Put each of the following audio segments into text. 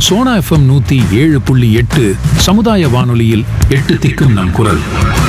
Sona FM நூத்தி ஏழு புள்ளி எட்டு சமுதாய வானொலியில் எட்டு திக்கும் நம் குரல்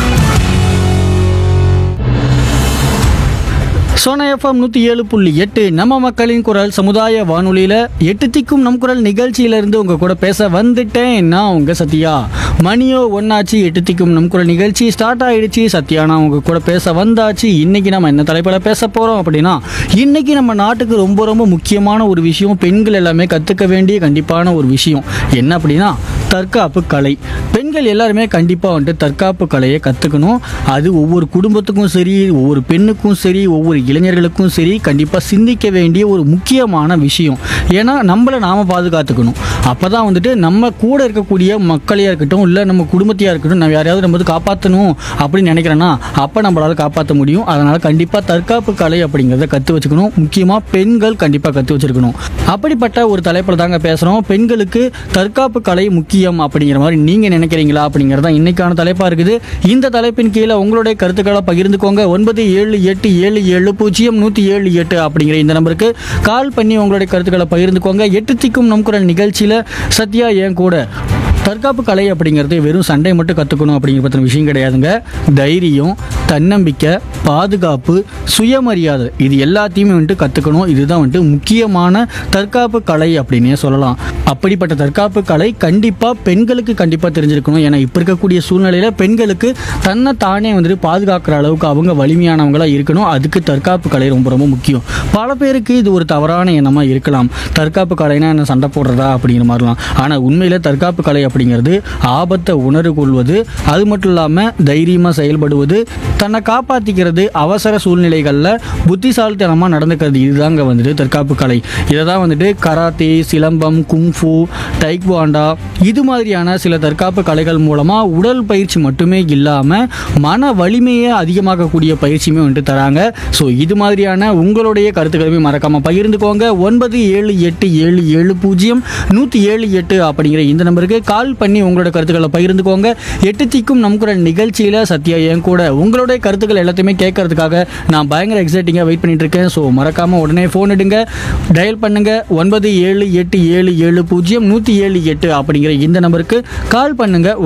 சோனா எஃப்எம் நூற்றி ஏழு புள்ளி எட்டு நம்ம மக்களின் குரல் சமுதாய வானொலியில் எட்டு திக்கும் நம் குரல் நிகழ்ச்சியிலேருந்து உங்கள் கூட பேச வந்துட்டேன் நான் உங்கள் சத்யா மணியோ ஒன்னாச்சு எட்டு திக்கும் நம் குரல் நிகழ்ச்சி ஸ்டார்ட் ஆயிடுச்சு சத்யா நான் உங்கள் கூட பேச வந்தாச்சு இன்னைக்கு நம்ம என்ன தலைப்பில் பேச போகிறோம் அப்படின்னா இன்னைக்கு நம்ம நாட்டுக்கு ரொம்ப ரொம்ப முக்கியமான ஒரு விஷயம் பெண்கள் எல்லாமே கற்றுக்க வேண்டிய கண்டிப்பான ஒரு விஷயம் என்ன அப்படின்னா தற்காப்பு கலை பெண்கள் எல்லாருமே கண்டிப்பாக வந்துட்டு தற்காப்பு கலையை கற்றுக்கணும் அது ஒவ்வொரு குடும்பத்துக்கும் சரி ஒவ்வொரு பெண்ணுக்கும் சரி ஒவ்வொரு இளைஞர்களுக்கும் சரி கண்டிப்பாக சிந்திக்க வேண்டிய ஒரு முக்கியமான விஷயம் ஏன்னா நம்மளை நாம் பாதுகாத்துக்கணும் அப்போ தான் வந்துட்டு நம்ம கூட இருக்கக்கூடிய மக்களையாக இருக்கட்டும் இல்லை நம்ம குடும்பத்தையாக இருக்கட்டும் நம்ம யாரையாவது நம்ம வந்து காப்பாற்றணும் அப்படின்னு நினைக்கிறேன்னா அப்போ நம்மளால் காப்பாற்ற முடியும் அதனால் கண்டிப்பாக தற்காப்பு கலை அப்படிங்கிறத கற்று வச்சுக்கணும் முக்கியமாக பெண்கள் கண்டிப்பாக கற்று வச்சிருக்கணும் அப்படிப்பட்ட ஒரு தலைப்பில் தாங்க பேசுகிறோம் பெண்களுக்கு தற்காப்பு கலை முக்கியம் அப்படிங்கிற மாதிரி நீங்கள் நினைக்கிறீங்களா அப்படிங்கிறது தான் இன்னைக்கான தலைப்பாக இருக்குது இந்த தலைப்பின் கீழே உங்களுடைய கருத்துக்களை பகிர்ந்துக்கோங்க ஒன்பது ஏழு எட்டு ஏழு ஏழு பூஜ்ஜியம் நூற்றி ஏழு எட்டு அப்படிங்கிற இந்த நம்பருக்கு கால் பண்ணி உங்களுடைய கருத்துக்களை பகிர்ந்துக்கோங்க எட்டு திக்கும் நம் குரல் நிகழ்ச்சியில் சத்யா ஏன் கூட தற்காப்பு கலை அப்படிங்கிறது வெறும் சண்டை மட்டும் கற்றுக்கணும் அப்படிங்கிற பற்றின விஷயம் கிடையாதுங்க தைரியம் தன்னம்பிக்கை பாதுகாப்பு சுயமரியாதை இது எல்லாத்தையுமே வந்துட்டு கற்றுக்கணும் இதுதான் வந்துட்டு முக்கியமான தற்காப்பு கலை அப்படின்னே சொல்லலாம் அப்படிப்பட்ட தற்காப்பு கலை கண்டிப்பாக பெண்களுக்கு கண்டிப்பாக தெரிஞ்சிருக்கணும் ஏன்னா இப்போ இருக்கக்கூடிய சூழ்நிலையில் பெண்களுக்கு தன்னை தானே வந்துட்டு பாதுகாக்கிற அளவுக்கு அவங்க வலிமையானவங்களா இருக்கணும் அதுக்கு தற்காப்பு கலை ரொம்ப ரொம்ப முக்கியம் பல பேருக்கு இது ஒரு தவறான எண்ணமாக இருக்கலாம் தற்காப்பு கலைனா என்ன சண்டை போடுறதா அப்படிங்கிற மாதிரிலாம் ஆனால் உண்மையில் தற்காப்பு கலை அப்படிங்கிறது ஆபத்தை உணர்வு கொள்வது அது மட்டும் இல்லாமல் தைரியமாக செயல்படுவது தன்னை காப்பாற்றிக்கிறது அவசர சூழ்நிலைகளில் புத்திசாலித்தனமாக நடந்துக்கிறது இதுதாங்க வந்துட்டு தற்காப்பு கலை இதை தான் வந்துட்டு கராத்தே சிலம்பம் குங்ஃபு டைக்வாண்டா இது மாதிரியான சில தற்காப்பு கலைகள் மூலமாக உடல் பயிற்சி மட்டுமே இல்லாமல் மன வலிமையை அதிகமாக்கக்கூடிய பயிற்சியுமே வந்துட்டு தராங்க ஸோ இது மாதிரியான உங்களுடைய கருத்துக்களுமே மறக்காமல் பகிர்ந்துக்கோங்க ஒன்பது ஏழு எட்டு ஏழு ஏழு பூஜ்ஜியம் நூற்றி ஏழு எட்டு அப்படிங்கிற இந்த நம்பருக்கு கால் பண்ணி உங்களோட கருத்துக்களை பகிர்ந்துக்கோங்க எட்டு திக்கும் நம் குரல் நிகழ்ச்சியில் சத்யா என் கூட உங்களுடைய கருத்துக்கள் எல்லாத்தையுமே கேட்கறதுக்காக நான் பயங்கர எக்ஸைட்டிங்காக வெயிட் பண்ணிட்டு இருக்கேன் ஸோ மறக்காமல் உடனே ஃபோன் எடுங்க டயல் பண்ணுங்க ஒன்பது ஏழு எட்டு ஏழு ஏழு பூஜ்ஜியம் நூற்றி ஏழு எட்டு அப்படிங்கிற இந்த நம்பருக்கு கால் பண்ணுங்க